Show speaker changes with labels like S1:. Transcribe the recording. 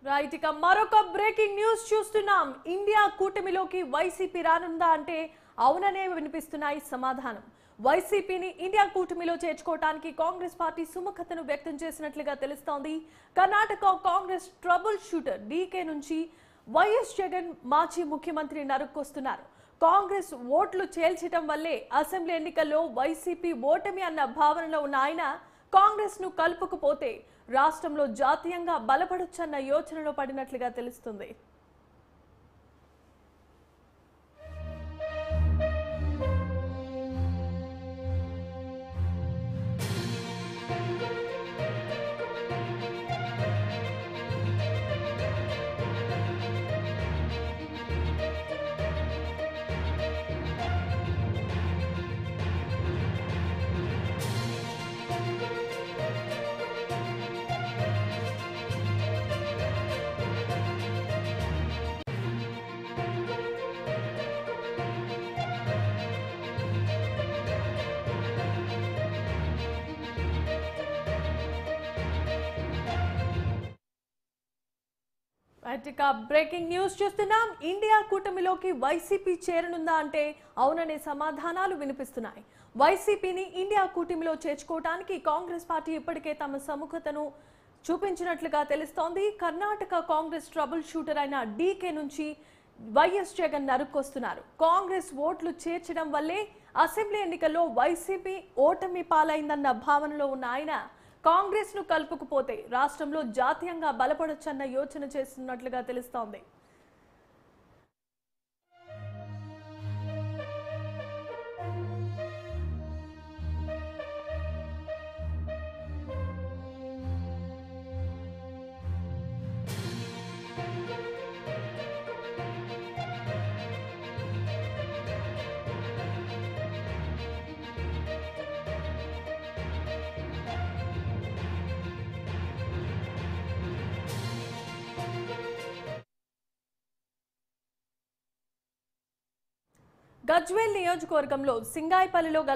S1: right ఇక మరొక breaking news చూస్తున్నాం ఇండియా కూటమిలోకి వైసీపీ రానుందా అంటే అవుననే వినిపిస్తున్నాయి సమాధానం వైసీపీని ఇండియా కూటమిలో చేర్చుకోవడానికి కాంగ్రెస్ పార్టీ సుముఖతను వ్యక్తం చేసినట్లుగా తెలుస్తోంది Karnataka Congress trouble shooter DK నుంచి వైఎస్ జగన్ మాజీ ముఖ్యమంత్రి నరుక్కొస్తున్నారు కాంగ్రెస్ ఓట్లు చేల్చడం వల్లే అసెంబ్లీ ఎన్నికల్లో వైసీపీ ఓటమి అన్న భావనలో ఉన్న ఆయన కాంగ్రెస్ ను కలుపుకుపోతే రాష్ట్రంలో జాతీయంగా బలపడొచ్చన్న యోచనలో పడినట్లుగా తెలుస్తుంది రైట్ ఇక బ్రేకింగ్ న్యూస్ చూస్తున్నాం ఇండియా కూటమిలోకి వైసీపీ చేరనుందా అంటే అవుననే సమాధానాలు వినిపిస్తున్నాయి వైసీపీని ఇండియా కూటమిలో చేర్చుకోవడానికి కాంగ్రెస్ పార్టీ ఇప్పటికే తమ సముఖతను చూపించినట్లుగా తెలుస్తోంది కర్ణాటక కాంగ్రెస్ ట్రబుల్ షూటర్ అయిన డీకే నుంచి వైఎస్ జగన్ నరుక్కొస్తున్నారు కాంగ్రెస్ ఓట్లు చేర్చడం వల్లే అసెంబ్లీ ఎన్నికల్లో వైసీపీ ఓటమి పాలైందన్న భావనలో ఉన్న ఆయన కాంగ్రెస్ ను కలుపుకుపోతే రాష్ట్రంలో జాతీయంగా బలపడొచ్చన్న యోచన చేస్తున్నట్లుగా తెలుస్తోంది గజ్వేల్ నియోజకవర్గంలో సింగాయిపల్లిలో గల